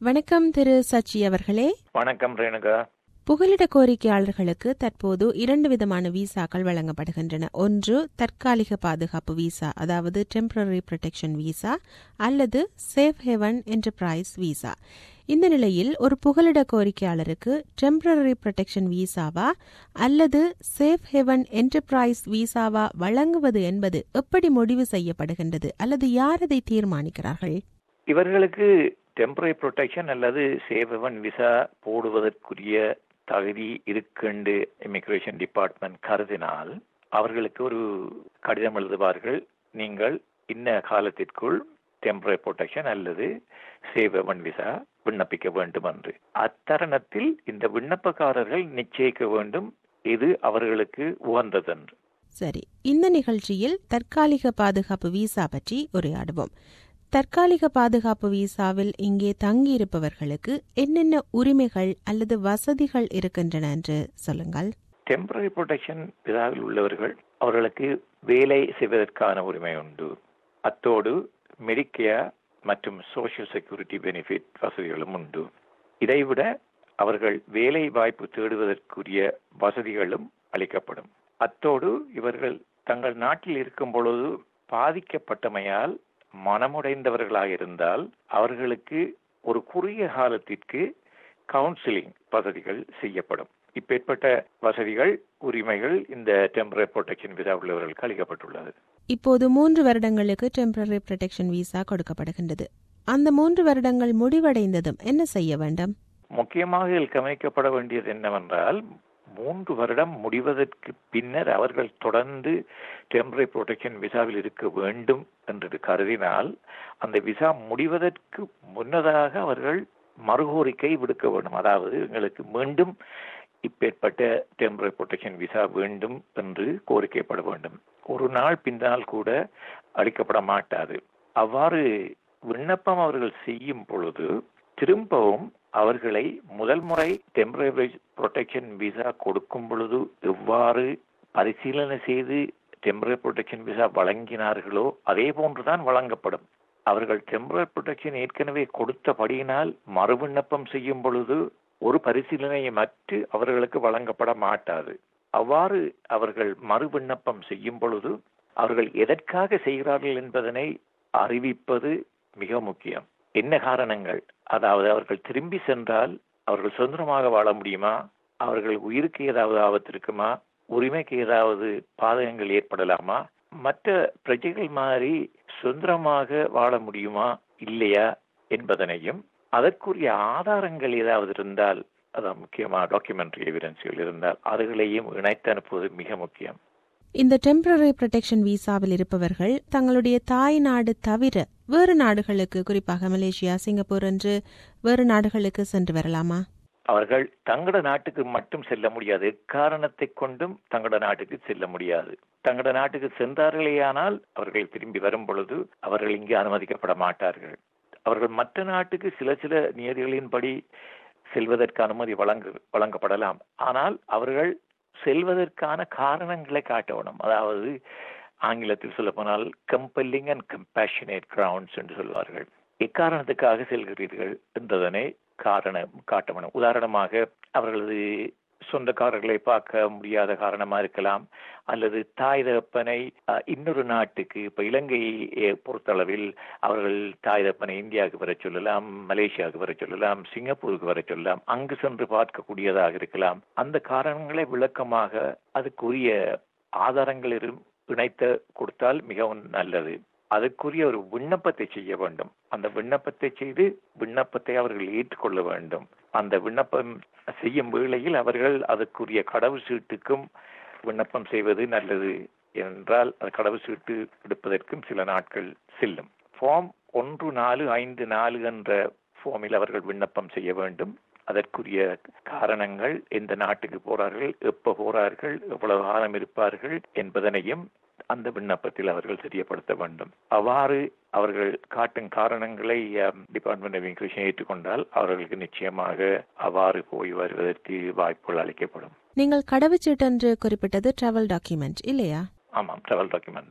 வணக்கம் திரு சச்சி அவர்களே வணக்கம் ரேணுகா புகலிட கோரிக்கையாளர்களுக்கு தற்போது இரண்டு விதமான விசாக்கள் வழங்கப்படுகின்றன ஒன்று தற்காலிக பாதுகாப்பு விசா அதாவது டெம்பரரி ப்ரொடெக்ஷன் விசா அல்லது சேஃப் ஹெவன் என்டர்பிரைஸ் விசா இந்த நிலையில் ஒரு புகலிட கோரிக்கையாளருக்கு டெம்பரரி ப்ரொடெக்ஷன் விசாவா அல்லது சேஃப் ஹெவன் என்டர்பிரைஸ் விசாவா வழங்குவது என்பது எப்படி முடிவு செய்யப்படுகின்றது அல்லது யார் அதை தீர்மானிக்கிறார்கள் இவர்களுக்கு டெம்பரரி ப்ரொடெக்ஷன் அல்லது சேவவன் விசா போடுவதற்குரிய தகுதி இருக்குண்டு இமிகிரேஷன் டிபார்ட்மெண்ட் கருதினால் அவர்களுக்கு ஒரு கடிதம் எழுதுவார்கள் நீங்கள் இன்ன காலத்திற்குள் டெம்பரரி ப்ரொடெக்ஷன் அல்லது சேவவன் விசா விண்ணப்பிக்க வேண்டும் என்று அத்தருணத்தில் இந்த விண்ணப்பக்காரர்கள் நிச்சயிக்க வேண்டும் இது அவர்களுக்கு உகந்தது என்று சரி இந்த நிகழ்ச்சியில் தற்காலிக பாதுகாப்பு விசா பற்றி உரையாடுவோம் தற்காலிக பாதுகாப்பு விசாவில் இங்கே தங்கியிருப்பவர்களுக்கு என்னென்ன உரிமைகள் அல்லது வசதிகள் இருக்கின்றன என்று சொல்லுங்கள் டெம்பரரி ப்ரொடெக்ஷன் விசாவில் உள்ளவர்கள் அவர்களுக்கு வேலை செய்வதற்கான உரிமை உண்டு அத்தோடு மெடிக்கேர் மற்றும் சோஷியல் செக்யூரிட்டி பெனிஃபிட் வசதிகளும் உண்டு இதைவிட அவர்கள் வேலை வாய்ப்பு தேடுவதற்குரிய வசதிகளும் அளிக்கப்படும் அத்தோடு இவர்கள் தங்கள் நாட்டில் இருக்கும் பொழுது பாதிக்கப்பட்டமையால் மனமுடைந்தவர்களாக இருந்தால் அவர்களுக்கு ஒரு குறுகிய காலத்திற்கு கவுன்சிலிங் வசதிகள் செய்யப்படும் இப்பேற்பட்ட வசதிகள் உரிமைகள் இந்த டெம்பரரி ப்ரொடெக்ஷன் விசா உள்ளவர்களுக்கு அளிக்கப்பட்டுள்ளது இப்போது மூன்று வருடங்களுக்கு டெம்பரரி ப்ரொடெக்ஷன் விசா கொடுக்கப்படுகின்றது அந்த மூன்று வருடங்கள் முடிவடைந்ததும் என்ன செய்ய வேண்டும் முக்கியமாக இதில் கவனிக்கப்பட வேண்டியது என்னவென்றால் மூன்று வருடம் முடிவதற்கு பின்னர் அவர்கள் தொடர்ந்து டெம்பரரி ப்ரொடெக்ஷன் விசாவில் இருக்க வேண்டும் என்று கருதினால் அந்த விசா முடிவதற்கு முன்னதாக அவர்கள் மறுகோரிக்கை விடுக்க வேண்டும் அதாவது எங்களுக்கு மீண்டும் இப்பேற்பட்ட டெம்பரரி ப்ரொடெக்ஷன் விசா வேண்டும் என்று கோரிக்கைப்பட வேண்டும் ஒரு நாள் பின்னால் கூட அளிக்கப்பட மாட்டாது அவ்வாறு விண்ணப்பம் அவர்கள் செய்யும் பொழுது திரும்பவும் அவர்களை முதல் முறை டெம்பரரி ப்ரொடெக்ஷன் விசா கொடுக்கும் பொழுது எவ்வாறு பரிசீலனை செய்து டெம்பரரி ப்ரொடெக்ஷன் விசா வழங்கினார்களோ அதே போன்றுதான் வழங்கப்படும் அவர்கள் டெம்பரரி ப்ரொடெக்ஷன் ஏற்கனவே கொடுத்தபடியினால் மறு விண்ணப்பம் செய்யும் பொழுது ஒரு பரிசீலனையை மற்று அவர்களுக்கு வழங்கப்பட மாட்டாது அவ்வாறு அவர்கள் மறு விண்ணப்பம் செய்யும் பொழுது அவர்கள் எதற்காக செய்கிறார்கள் என்பதனை அறிவிப்பது மிக முக்கியம் என்ன காரணங்கள் அதாவது அவர்கள் திரும்பி சென்றால் அவர்கள் சுதந்திரமாக வாழ முடியுமா அவர்கள் உயிருக்கு ஏதாவது ஆபத்து இருக்குமா உரிமைக்கு ஏதாவது பாதகங்கள் ஏற்படலாமா மற்ற பிரஜைகள் மாதிரி சுதந்திரமாக வாழ முடியுமா இல்லையா என்பதனையும் அதற்குரிய ஆதாரங்கள் ஏதாவது இருந்தால் அதான் முக்கியமாக டாக்குமெண்ட்ரி எவிடன்ஸ்கள் இருந்தால் அதுகளையும் இணைத்து அனுப்புவது மிக முக்கியம் இந்த டெம்பரரி ப்ரொடெக்ஷன் விசாவில் இருப்பவர்கள் தங்களுடைய தாய் நாடு தவிர வேறு நாடுகளுக்கு குறிப்பாக மலேசியா சிங்கப்பூர் என்று வேறு நாடுகளுக்கு சென்று வரலாமா அவர்கள் தங்களோட நாட்டுக்கு மட்டும் செல்ல முடியாது எக்காரணத்தை கொண்டும் தங்களோட நாட்டுக்கு செல்ல முடியாது தங்களோட நாட்டுக்கு சென்றார்களேயானால் அவர்கள் திரும்பி வரும் பொழுது அவர்கள் இங்கே அனுமதிக்கப்பட மாட்டார்கள் அவர்கள் மற்ற நாட்டுக்கு சில சில நியதிகளின்படி செல்வதற்கு அனுமதி வழங்க வழங்கப்படலாம் ஆனால் அவர்கள் செல்வதற்கான காரணங்களை காட்ட வேணும் அதாவது ஆங்கிலத்தில் சொல்ல போனால் கம்பல்லிங் அண்ட் கம்பேஷனேட் கிரவுண்ட்ஸ் என்று சொல்வார்கள் எக்காரணத்துக்காக செல்கிறீர்கள் என்பதனை காரணம் காட்ட வேணும் உதாரணமாக அவர்களது சொந்தக்காரர்களை பார்க்க முடியாத காரணமா இருக்கலாம் அல்லது தாய் தகப்பனை இன்னொரு நாட்டுக்கு இப்ப இலங்கையை பொறுத்தளவில் அவர்கள் தாய் தகப்பனை இந்தியாவுக்கு வர சொல்லலாம் மலேசியாவுக்கு வர சொல்லலாம் சிங்கப்பூருக்கு வர சொல்லலாம் அங்கு சென்று பார்க்கக்கூடியதாக இருக்கலாம் அந்த காரணங்களை விளக்கமாக அதுக்குரிய ஆதாரங்கள் இணைத்த கொடுத்தால் மிகவும் நல்லது அதற்குரிய ஒரு விண்ணப்பத்தை செய்ய வேண்டும் அந்த விண்ணப்பத்தை செய்து விண்ணப்பத்தை அவர்கள் ஏற்றுக்கொள்ள வேண்டும் அந்த விண்ணப்பம் செய்யும் வேளையில் அவர்கள் அதற்குரிய கடவுள் சீட்டுக்கும் விண்ணப்பம் செய்வது நல்லது என்றால் அது கடவுள் சீட்டு எடுப்பதற்கும் சில நாட்கள் செல்லும் ஃபார்ம் ஒன்று நாலு ஐந்து நாலு என்ற ஃபார்மில் அவர்கள் விண்ணப்பம் செய்ய வேண்டும் அதற்குரிய காரணங்கள் எந்த நாட்டுக்கு போறார்கள் எப்ப போறார்கள் எவ்வளவு காலம் இருப்பார்கள் என்பதனையும் அந்த விண்ணப்பத்தில் அவர்கள் தெரியப்படுத்த வேண்டும் அவ்வாறு அவர்கள் காட்டும் காரணங்களை டிபார்ட்மெண்ட் ஆஃப் இமிகிரேஷன் ஏற்றுக்கொண்டால் அவர்களுக்கு நிச்சயமாக அவ்வாறு போய் வருவதற்கு வாய்ப்புகள் அளிக்கப்படும் நீங்கள் கடவுச்சீட்டு என்று குறிப்பிட்டது டிராவல் டாக்குமெண்ட் இல்லையா ஆமாம் டிராவல் டாக்குமெண்ட் தான்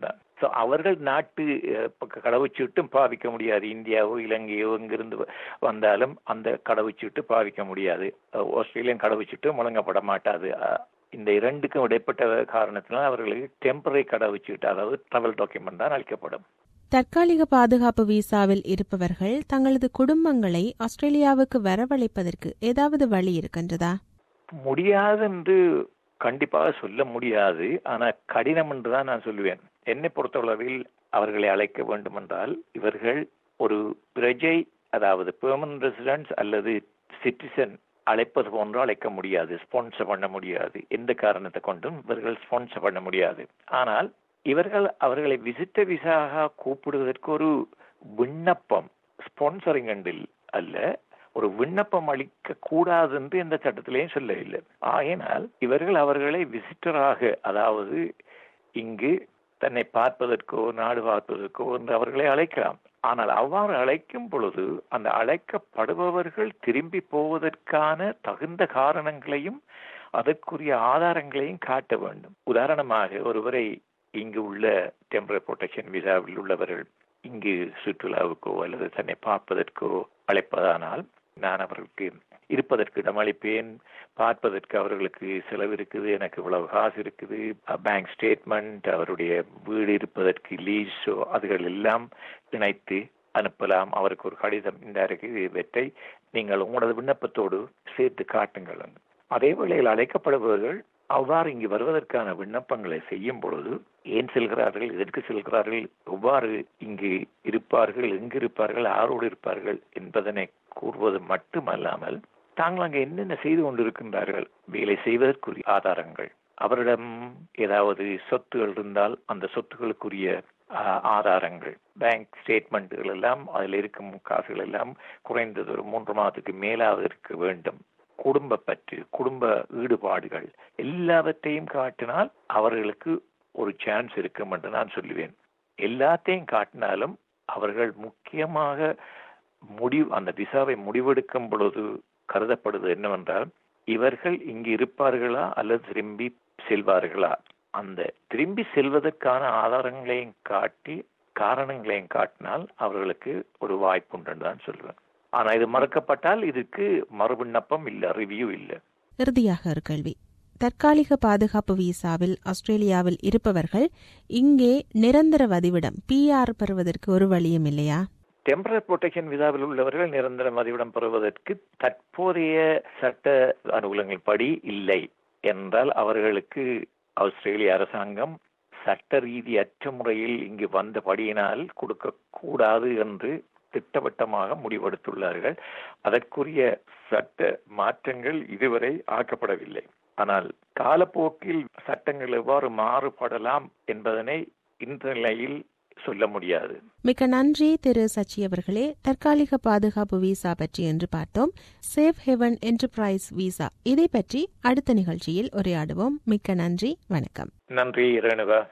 ஸோ அவர்கள் நாட்டு கடவுச்சீட்டும் பாவிக்க முடியாது இந்தியாவோ இலங்கையோ இங்கிருந்து வந்தாலும் அந்த கடவுச்சீட்டு பாவிக்க முடியாது ஆஸ்திரேலியன் கடவுச்சீட்டும் வழங்கப்பட மாட்டாது இந்த இரண்டுக்கும் இடைப்பட்ட காரணத்தினால் அவர்களுக்கு டெம்பரரி கடவுச்சீட்டு அதாவது டிராவல் டாக்குமெண்ட் தான் அளிக்கப்படும் தற்காலிக பாதுகாப்பு விசாவில் இருப்பவர்கள் தங்களது குடும்பங்களை ஆஸ்திரேலியாவுக்கு வரவழைப்பதற்கு ஏதாவது வழி இருக்கின்றதா முடியாது என்று கண்டிப்பாக சொல்ல முடியாது ஆனா கடினம் என்று தான் நான் சொல்லுவேன் என்னை பொறுத்தளவில் அவர்களை அழைக்க வேண்டும் என்றால் இவர்கள் ஒரு பிரஜை அதாவது பெர்மனன்ட் ரெசிடென்ஸ் அல்லது சிட்டிசன் அழைப்பது போன்று அழைக்க முடியாது ஸ்பான்சர் பண்ண முடியாது எந்த காரணத்தை கொண்டும் இவர்கள் ஸ்பான்சர் பண்ண முடியாது ஆனால் இவர்கள் அவர்களை விசிட்ட விசாக கூப்பிடுவதற்கு ஒரு விண்ணப்பம் ஸ்பான்சரிங் அண்டில் அல்ல ஒரு விண்ணப்பம் அளிக்க கூடாது என்று எந்த சட்டத்திலையும் சொல்லவில்லை ஆயினால் இவர்கள் அவர்களை விசிட்டராக அதாவது இங்கு தன்னை பார்ப்பதற்கோ நாடு பார்ப்பதற்கோ என்று அவர்களை அழைக்கலாம் ஆனால் அவ்வாறு அழைக்கும் பொழுது அந்த அழைக்கப்படுபவர்கள் திரும்பி போவதற்கான தகுந்த காரணங்களையும் அதற்குரிய ஆதாரங்களையும் காட்ட வேண்டும் உதாரணமாக ஒருவரை இங்கு உள்ள டெம்பரரி ப்ரொடெக்ஷன் விசாவில் உள்ளவர்கள் இங்கு சுற்றுலாவுக்கோ அல்லது தன்னை பார்ப்பதற்கோ அழைப்பதானால் நான் அவர்களுக்கு இருப்பதற்கு இடம் அளிப்பேன் பார்ப்பதற்கு அவர்களுக்கு செலவு இருக்குது எனக்கு இவ்வளவு காசு இருக்குது பேங்க் ஸ்டேட்மெண்ட் அவருடைய வீடு இருப்பதற்கு லீஸோ அதுகள் எல்லாம் இணைத்து அனுப்பலாம் அவருக்கு ஒரு கடிதம் இந்த இவற்றை நீங்கள் உங்களது விண்ணப்பத்தோடு சேர்த்து காட்டுங்கள் அதே வேளையில் அழைக்கப்படுபவர்கள் அவ்வாறு இங்கு வருவதற்கான விண்ணப்பங்களை செய்யும் பொழுது ஏன் செல்கிறார்கள் எதற்கு செல்கிறார்கள் எவ்வாறு இங்கு இருப்பார்கள் எங்கு இருப்பார்கள் யாரோடு இருப்பார்கள் என்பதனை கூறுவது மட்டுமல்லாமல் தாங்கள் அங்கு என்னென்ன செய்து கொண்டிருக்கின்றார்கள் வேலை செய்வதற்குரிய ஆதாரங்கள் அவரிடம் ஏதாவது சொத்துகள் இருந்தால் அந்த சொத்துகளுக்குரிய ஆதாரங்கள் பேங்க் ஸ்டேட்மெண்ட்டுகள் எல்லாம் அதில் இருக்கும் காசுகள் எல்லாம் குறைந்தது ஒரு மூன்று மாதத்துக்கு மேலாக இருக்க வேண்டும் குடும்ப பற்று குடும்ப ஈடுபாடுகள் எல்லாவற்றையும் காட்டினால் அவர்களுக்கு ஒரு சான்ஸ் இருக்கும் என்று நான் சொல்லுவேன் எல்லாத்தையும் காட்டினாலும் அவர்கள் முக்கியமாக முடிவு அந்த விசாவை முடிவெடுக்கும் பொழுது கருதப்படுது என்னவென்றால் இவர்கள் இங்கு இருப்பார்களா அல்லது திரும்பி செல்வார்களா அந்த திரும்பி செல்வதற்கான ஆதாரங்களையும் காட்டி காரணங்களையும் காட்டினால் அவர்களுக்கு ஒரு வாய்ப்பு உண்டு தான் சொல்லுவேன் ஆனா இது மறக்கப்பட்டால் இதுக்கு மறுவிண்ணப்பம் இல்ல ரிவ்யூ இல்ல இறுதியாக ஒரு கேள்வி தற்காலிக பாதுகாப்பு விசாவில் ஆஸ்திரேலியாவில் இருப்பவர்கள் இங்கே நிரந்தர வதிவிடம் பிஆர் பெறுவதற்கு ஒரு வழியும் இல்லையா டெம்பரரி ப்ரொடெக்ஷன் விசாவில் உள்ளவர்கள் நிரந்தர மதிவிடம் பெறுவதற்கு தற்போதைய சட்ட அனுகூலங்கள் படி இல்லை என்றால் அவர்களுக்கு ஆஸ்திரேலிய அரசாங்கம் சட்ட ரீதியற்ற முறையில் இங்கு வந்தபடியினால் கொடுக்க கூடாது என்று திட்டவட்டமாக முடிவெடுத்துள்ளார்கள் அதற்குரிய சட்ட மாற்றங்கள் இதுவரை ஆக்கப்படவில்லை ஆனால் காலப்போக்கில் சட்டங்கள் எவ்வாறு மாறுபடலாம் என்பதனை இந்த நிலையில் சொல்ல முடியாது மிக்க நன்றி திரு சச்சி அவர்களே தற்காலிக பாதுகாப்பு விசா பற்றி என்று பார்த்தோம் சேஃப் ஹெவன் என்டர்பிரைஸ் விசா இதை பற்றி அடுத்த நிகழ்ச்சியில் உரையாடுவோம் மிக்க நன்றி வணக்கம் நன்றி ரேணுகா